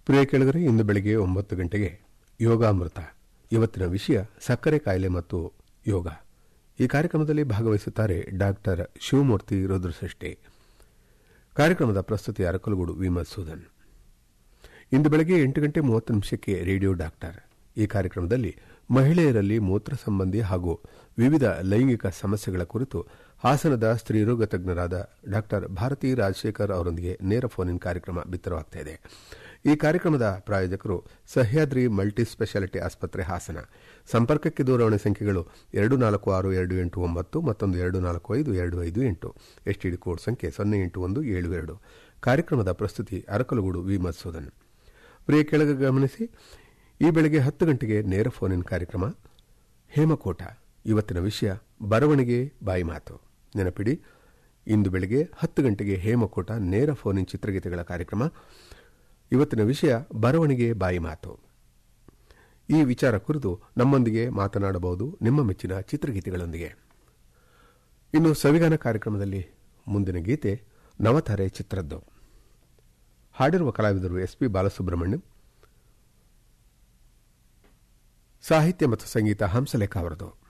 ಪ್ರಿಯ ಕೆಳಗರೆ ಇಂದು ಬೆಳಗ್ಗೆ ಒಂಬತ್ತು ಗಂಟೆಗೆ ಯೋಗಾಮೃತ ಇವತ್ತಿನ ವಿಷಯ ಸಕ್ಕರೆ ಕಾಯಿಲೆ ಮತ್ತು ಯೋಗ ಈ ಕಾರ್ಯಕ್ರಮದಲ್ಲಿ ಭಾಗವಹಿಸುತ್ತಾರೆ ಡಾಕ್ಟರ್ ಶಿವಮೂರ್ತಿ ರುದ್ರಸೃಷ್ಟಿ ಕಾರ್ಯಕ್ರಮದ ಪ್ರಸ್ತುತಿ ಅರಕಲಗೂಡು ವಿ ಮಧುಸೂದನ್ ಇಂದು ಬೆಳಗ್ಗೆ ಎಂಟು ಗಂಟೆ ಮೂವತ್ತು ನಿಮಿಷಕ್ಕೆ ರೇಡಿಯೋ ಡಾಕ್ಟರ್ ಈ ಕಾರ್ಯಕ್ರಮದಲ್ಲಿ ಮಹಿಳೆಯರಲ್ಲಿ ಮೂತ್ರ ಸಂಬಂಧಿ ಹಾಗೂ ವಿವಿಧ ಲೈಂಗಿಕ ಸಮಸ್ಯೆಗಳ ಕುರಿತು ಹಾಸನದ ಸ್ತ್ರೀರೋಗ ತಜ್ಞರಾದ ಡಾಕ್ಟರ್ ಭಾರತಿ ರಾಜಶೇಖರ್ ಅವರೊಂದಿಗೆ ನೇರ ಫೋನ್ ಇನ್ ಕಾರ್ಯಕ್ರಮ ಬಿತ್ತರವಾಗ್ತಾ ಇದೆ ಈ ಕಾರ್ಯಕ್ರಮದ ಪ್ರಾಯೋಜಕರು ಸಹ್ಯಾದ್ರಿ ಮಲ್ಟಿ ಸ್ಪೆಷಾಲಿಟಿ ಆಸ್ಪತ್ರೆ ಹಾಸನ ಸಂಪರ್ಕಕ್ಕೆ ದೂರವಾಣಿ ಸಂಖ್ಯೆಗಳು ಎರಡು ನಾಲ್ಕು ಆರು ಎರಡು ಎಂಟು ಒಂಬತ್ತು ಮತ್ತೊಂದು ಎರಡು ನಾಲ್ಕು ಐದು ಎರಡು ಐದು ಎಂಟು ಎಸ್ಟಿಡಿ ಕೋಡ್ ಸಂಖ್ಯೆ ಸೊನ್ನೆ ಎಂಟು ಒಂದು ಏಳು ಎರಡು ಕಾರ್ಯಕ್ರಮದ ಪ್ರಸ್ತುತಿ ಅರಕಲಗೂಡು ವಿ ಮಧುಸೂದನ್ ಪ್ರಿಯ ಕೆಳಗೆ ಗಮನಿಸಿ ಈ ಬೆಳಗ್ಗೆ ಹತ್ತು ಗಂಟೆಗೆ ನೇರ ಫೋನ್ ಇನ್ ಕಾರ್ಯಕ್ರಮ ಹೇಮಕೋಟ ಇವತ್ತಿನ ವಿಷಯ ಬರವಣಿಗೆ ಬಾಯಿ ಮಾತು ನೆನಪಿಡಿ ಇಂದು ಬೆಳಗ್ಗೆ ಹತ್ತು ಗಂಟೆಗೆ ಹೇಮಕೋಟ ನೇರ ಫೋನ್ ಇನ್ ಚಿತ್ರಗೀತೆಗಳ ಕಾರ್ಯಕ್ರಮ ಇವತ್ತಿನ ವಿಷಯ ಬರವಣಿಗೆ ಬಾಯಿ ಮಾತು ಈ ವಿಚಾರ ಕುರಿತು ನಮ್ಮೊಂದಿಗೆ ಮಾತನಾಡಬಹುದು ನಿಮ್ಮ ಮೆಚ್ಚಿನ ಚಿತ್ರಗೀತೆಗಳೊಂದಿಗೆ ಇನ್ನು ಸವಿಗಾನ ಕಾರ್ಯಕ್ರಮದಲ್ಲಿ ಮುಂದಿನ ಗೀತೆ ನವತಾರೆ ಚಿತ್ರದ್ದು ಹಾಡಿರುವ ಕಲಾವಿದರು ಎಸ್ ಪಿ ಬಾಲಸುಬ್ರಹ್ಮಣ್ಯಂ ಸಾಹಿತ್ಯ ಮತ್ತು ಸಂಗೀತ ಹಂಸಲೇಖ ಅವರದು